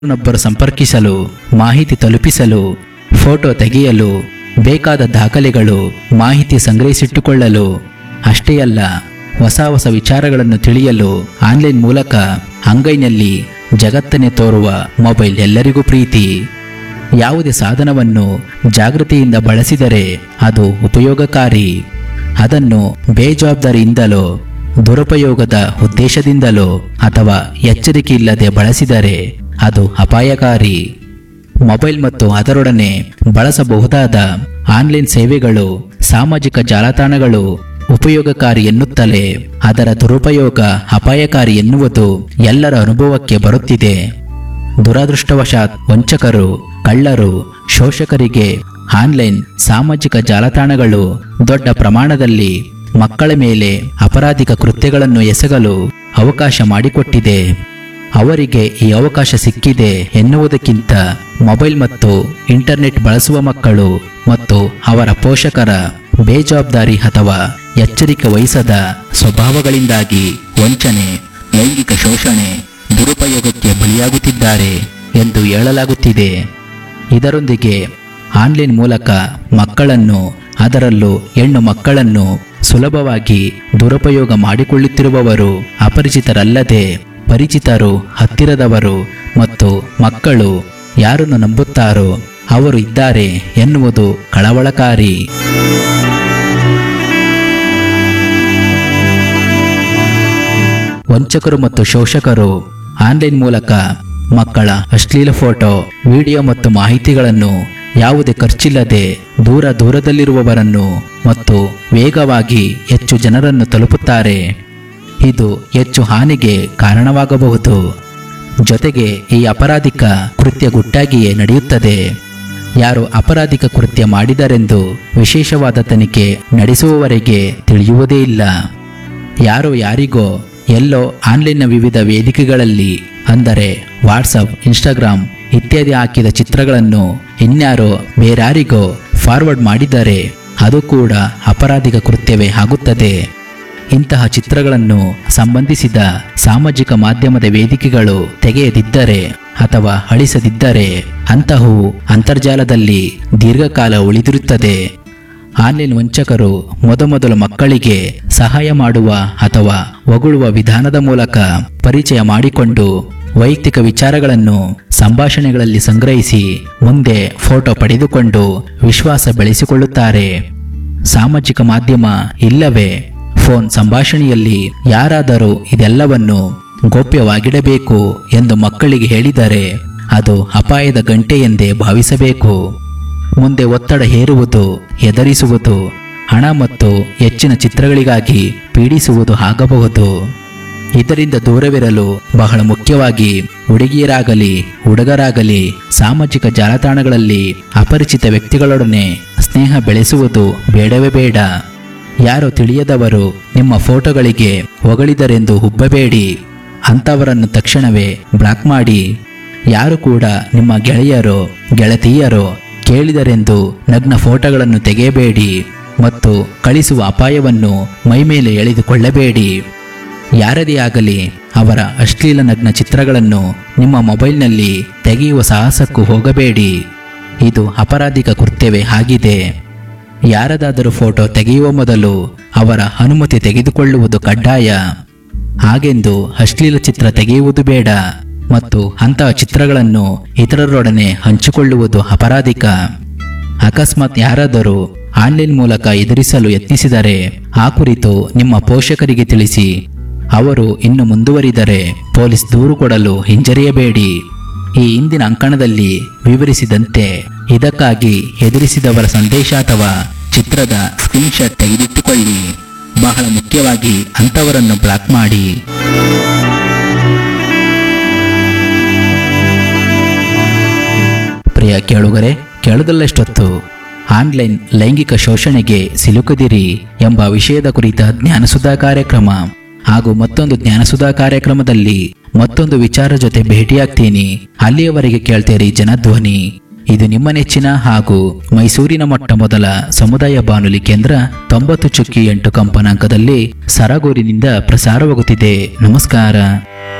ನೊಬ್ಬರು ಸಂಪರ್ಕಿಸಲು ಮಾಹಿತಿ ತಲುಪಿಸಲು ಫೋಟೋ ತೆಗೆಯಲು ಬೇಕಾದ ದಾಖಲೆಗಳು ಮಾಹಿತಿ ಸಂಗ್ರಹಿಸಿಟ್ಟುಕೊಳ್ಳಲು ಅಷ್ಟೇ ಅಲ್ಲ ಹೊಸ ಹೊಸ ವಿಚಾರಗಳನ್ನು ತಿಳಿಯಲು ಆನ್ಲೈನ್ ಮೂಲಕ ಅಂಗೈನಲ್ಲಿ ಜಗತ್ತನ್ನೇ ತೋರುವ ಮೊಬೈಲ್ ಎಲ್ಲರಿಗೂ ಪ್ರೀತಿ ಯಾವುದೇ ಸಾಧನವನ್ನು ಜಾಗೃತಿಯಿಂದ ಬಳಸಿದರೆ ಅದು ಉಪಯೋಗಕಾರಿ ಅದನ್ನು ಬೇಜವಾಬ್ದಾರಿಯಿಂದಲೋ ದುರುಪಯೋಗದ ಉದ್ದೇಶದಿಂದಲೋ ಅಥವಾ ಎಚ್ಚರಿಕೆ ಇಲ್ಲದೆ ಬಳಸಿದರೆ ಅದು ಅಪಾಯಕಾರಿ ಮೊಬೈಲ್ ಮತ್ತು ಅದರೊಡನೆ ಬಳಸಬಹುದಾದ ಆನ್ಲೈನ್ ಸೇವೆಗಳು ಸಾಮಾಜಿಕ ಜಾಲತಾಣಗಳು ಉಪಯೋಗಕಾರಿ ಎನ್ನುತ್ತಲೇ ಅದರ ದುರುಪಯೋಗ ಅಪಾಯಕಾರಿ ಎನ್ನುವುದು ಎಲ್ಲರ ಅನುಭವಕ್ಕೆ ಬರುತ್ತಿದೆ ದುರದೃಷ್ಟವಶಾತ್ ವಂಚಕರು ಕಳ್ಳರು ಶೋಷಕರಿಗೆ ಆನ್ಲೈನ್ ಸಾಮಾಜಿಕ ಜಾಲತಾಣಗಳು ದೊಡ್ಡ ಪ್ರಮಾಣದಲ್ಲಿ ಮಕ್ಕಳ ಮೇಲೆ ಅಪರಾಧಿಕ ಕೃತ್ಯಗಳನ್ನು ಎಸಗಲು ಅವಕಾಶ ಮಾಡಿಕೊಟ್ಟಿದೆ ಅವರಿಗೆ ಈ ಅವಕಾಶ ಸಿಕ್ಕಿದೆ ಎನ್ನುವುದಕ್ಕಿಂತ ಮೊಬೈಲ್ ಮತ್ತು ಇಂಟರ್ನೆಟ್ ಬಳಸುವ ಮಕ್ಕಳು ಮತ್ತು ಅವರ ಪೋಷಕರ ಬೇಜವಾಬ್ದಾರಿ ಅಥವಾ ಎಚ್ಚರಿಕೆ ವಹಿಸದ ಸ್ವಭಾವಗಳಿಂದಾಗಿ ವಂಚನೆ ಲೈಂಗಿಕ ಶೋಷಣೆ ದುರುಪಯೋಗಕ್ಕೆ ಬಲಿಯಾಗುತ್ತಿದ್ದಾರೆ ಎಂದು ಹೇಳಲಾಗುತ್ತಿದೆ ಇದರೊಂದಿಗೆ ಆನ್ಲೈನ್ ಮೂಲಕ ಮಕ್ಕಳನ್ನು ಅದರಲ್ಲೂ ಹೆಣ್ಣು ಮಕ್ಕಳನ್ನು ಸುಲಭವಾಗಿ ದುರುಪಯೋಗ ಮಾಡಿಕೊಳ್ಳುತ್ತಿರುವವರು ಅಪರಿಚಿತರಲ್ಲದೆ ಪರಿಚಿತರು ಹತ್ತಿರದವರು ಮತ್ತು ಮಕ್ಕಳು ಯಾರನ್ನು ನಂಬುತ್ತಾರೋ ಅವರು ಇದ್ದಾರೆ ಎನ್ನುವುದು ಕಳವಳಕಾರಿ ವಂಚಕರು ಮತ್ತು ಶೋಷಕರು ಆನ್ಲೈನ್ ಮೂಲಕ ಮಕ್ಕಳ ಅಶ್ಲೀಲ ಫೋಟೋ ವಿಡಿಯೋ ಮತ್ತು ಮಾಹಿತಿಗಳನ್ನು ಯಾವುದೇ ಖರ್ಚಿಲ್ಲದೆ ದೂರ ದೂರದಲ್ಲಿರುವವರನ್ನು ಮತ್ತು ವೇಗವಾಗಿ ಹೆಚ್ಚು ಜನರನ್ನು ತಲುಪುತ್ತಾರೆ ಇದು ಹೆಚ್ಚು ಹಾನಿಗೆ ಕಾರಣವಾಗಬಹುದು ಜೊತೆಗೆ ಈ ಅಪರಾಧಿಕ ಕೃತ್ಯ ಗುಟ್ಟಾಗಿಯೇ ನಡೆಯುತ್ತದೆ ಯಾರು ಅಪರಾಧಿಕ ಕೃತ್ಯ ಮಾಡಿದರೆಂದು ವಿಶೇಷವಾದ ತನಿಖೆ ನಡೆಸುವವರೆಗೆ ತಿಳಿಯುವುದೇ ಇಲ್ಲ ಯಾರೋ ಯಾರಿಗೋ ಎಲ್ಲೋ ಆನ್ಲೈನ್ನ ವಿವಿಧ ವೇದಿಕೆಗಳಲ್ಲಿ ಅಂದರೆ ವಾಟ್ಸಪ್ ಇನ್ಸ್ಟಾಗ್ರಾಮ್ ಇತ್ಯಾದಿ ಹಾಕಿದ ಚಿತ್ರಗಳನ್ನು ಇನ್ಯಾರೋ ಬೇರಾರಿಗೋ ಫಾರ್ವರ್ಡ್ ಮಾಡಿದರೆ ಅದು ಕೂಡ ಅಪರಾಧಿಕ ಕೃತ್ಯವೇ ಆಗುತ್ತದೆ ಇಂತಹ ಚಿತ್ರಗಳನ್ನು ಸಂಬಂಧಿಸಿದ ಸಾಮಾಜಿಕ ಮಾಧ್ಯಮದ ವೇದಿಕೆಗಳು ತೆಗೆಯದಿದ್ದರೆ ಅಥವಾ ಅಳಿಸದಿದ್ದರೆ ಅಂತಹವು ಅಂತರ್ಜಾಲದಲ್ಲಿ ದೀರ್ಘಕಾಲ ಉಳಿದಿರುತ್ತದೆ ಆನ್ಲೈನ್ ವಂಚಕರು ಮೊದಮೊದಲು ಮಕ್ಕಳಿಗೆ ಸಹಾಯ ಮಾಡುವ ಅಥವಾ ಹೊಗಳುವ ವಿಧಾನದ ಮೂಲಕ ಪರಿಚಯ ಮಾಡಿಕೊಂಡು ವೈಯಕ್ತಿಕ ವಿಚಾರಗಳನ್ನು ಸಂಭಾಷಣೆಗಳಲ್ಲಿ ಸಂಗ್ರಹಿಸಿ ಮುಂದೆ ಫೋಟೋ ಪಡೆದುಕೊಂಡು ವಿಶ್ವಾಸ ಬೆಳೆಸಿಕೊಳ್ಳುತ್ತಾರೆ ಸಾಮಾಜಿಕ ಮಾಧ್ಯಮ ಇಲ್ಲವೇ ಫೋನ್ ಸಂಭಾಷಣೆಯಲ್ಲಿ ಯಾರಾದರೂ ಇದೆಲ್ಲವನ್ನು ಗೋಪ್ಯವಾಗಿಡಬೇಕು ಎಂದು ಮಕ್ಕಳಿಗೆ ಹೇಳಿದರೆ ಅದು ಅಪಾಯದ ಗಂಟೆ ಎಂದೇ ಭಾವಿಸಬೇಕು ಮುಂದೆ ಒತ್ತಡ ಹೇರುವುದು ಹೆದರಿಸುವುದು ಹಣ ಮತ್ತು ಹೆಚ್ಚಿನ ಚಿತ್ರಗಳಿಗಾಗಿ ಪೀಡಿಸುವುದು ಆಗಬಹುದು ಇದರಿಂದ ದೂರವಿರಲು ಬಹಳ ಮುಖ್ಯವಾಗಿ ಹುಡುಗಿಯರಾಗಲಿ ಹುಡುಗರಾಗಲಿ ಸಾಮಾಜಿಕ ಜಾಲತಾಣಗಳಲ್ಲಿ ಅಪರಿಚಿತ ವ್ಯಕ್ತಿಗಳೊಡನೆ ಸ್ನೇಹ ಬೆಳೆಸುವುದು ಬೇಡವೇ ಬೇಡ ಯಾರು ತಿಳಿಯದವರು ನಿಮ್ಮ ಫೋಟೋಗಳಿಗೆ ಹೊಗಳಿದರೆಂದು ಹುಬ್ಬಬೇಡಿ ಅಂಥವರನ್ನು ತಕ್ಷಣವೇ ಬ್ಲಾಕ್ ಮಾಡಿ ಯಾರು ಕೂಡ ನಿಮ್ಮ ಗೆಳೆಯರೋ ಗೆಳತಿಯರೋ ಕೇಳಿದರೆಂದು ನಗ್ನ ಫೋಟೋಗಳನ್ನು ತೆಗೆಯಬೇಡಿ ಮತ್ತು ಕಳಿಸುವ ಅಪಾಯವನ್ನು ಮೈಮೇಲೆ ಎಳೆದುಕೊಳ್ಳಬೇಡಿ ಯಾರದೇ ಆಗಲಿ ಅವರ ಅಶ್ಲೀಲ ನಗ್ನ ಚಿತ್ರಗಳನ್ನು ನಿಮ್ಮ ಮೊಬೈಲ್ನಲ್ಲಿ ತೆಗೆಯುವ ಸಾಹಸಕ್ಕೂ ಹೋಗಬೇಡಿ ಇದು ಅಪರಾಧಿಕ ಕೃತ್ಯವೇ ಆಗಿದೆ ಯಾರದಾದರೂ ಫೋಟೋ ತೆಗೆಯುವ ಮೊದಲು ಅವರ ಅನುಮತಿ ತೆಗೆದುಕೊಳ್ಳುವುದು ಕಡ್ಡಾಯ ಹಾಗೆಂದು ಅಶ್ಲೀಲ ಚಿತ್ರ ತೆಗೆಯುವುದು ಬೇಡ ಮತ್ತು ಅಂತಹ ಚಿತ್ರಗಳನ್ನು ಇತರರೊಡನೆ ಹಂಚಿಕೊಳ್ಳುವುದು ಅಪರಾಧಿಕ ಅಕಸ್ಮಾತ್ ಯಾರಾದರೂ ಆನ್ಲೈನ್ ಮೂಲಕ ಎದುರಿಸಲು ಯತ್ನಿಸಿದರೆ ಆ ಕುರಿತು ನಿಮ್ಮ ಪೋಷಕರಿಗೆ ತಿಳಿಸಿ ಅವರು ಇನ್ನು ಮುಂದುವರಿದರೆ ಪೊಲೀಸ್ ದೂರು ಕೊಡಲು ಹಿಂಜರಿಯಬೇಡಿ ಈ ಹಿಂದಿನ ಅಂಕಣದಲ್ಲಿ ವಿವರಿಸಿದಂತೆ ಇದಕ್ಕಾಗಿ ಎದುರಿಸಿದವರ ಸಂದೇಶ ಅಥವಾ ಚಿತ್ರದ ಸ್ಕ್ರೀನ್ಶಾಟ್ ತೆಗೆದಿಟ್ಟುಕೊಳ್ಳಿ ಬಹಳ ಮುಖ್ಯವಾಗಿ ಅಂಥವರನ್ನು ಬ್ಲಾಕ್ ಮಾಡಿ ಪ್ರಿಯ ಕೇಳುಗರೆ ಕೇಳುಗಲ್ಲಷ್ಟೊತ್ತು ಆನ್ಲೈನ್ ಲೈಂಗಿಕ ಶೋಷಣೆಗೆ ಸಿಲುಕದಿರಿ ಎಂಬ ವಿಷಯದ ಕುರಿತ ಜ್ಞಾನಸುಧಾ ಕಾರ್ಯಕ್ರಮ ಹಾಗೂ ಮತ್ತೊಂದು ಜ್ಞಾನಸುಧಾ ಕಾರ್ಯಕ್ರಮದಲ್ಲಿ ಮತ್ತೊಂದು ವಿಚಾರ ಜೊತೆ ಭೇಟಿಯಾಗ್ತೀನಿ ಅಲ್ಲಿಯವರೆಗೆ ಕೇಳ್ತೇರಿ ಜನಧ್ವನಿ ಇದು ನಿಮ್ಮ ನೆಚ್ಚಿನ ಹಾಗೂ ಮೈಸೂರಿನ ಮೊಟ್ಟ ಮೊದಲ ಸಮುದಾಯ ಬಾನುಲಿ ಕೇಂದ್ರ ತೊಂಬತ್ತು ಚುಕ್ಕಿ ಎಂಟು ಕಂಪನಾಂಕದಲ್ಲಿ ಸರಗೂರಿನಿಂದ ಪ್ರಸಾರವಾಗುತ್ತಿದೆ ನಮಸ್ಕಾರ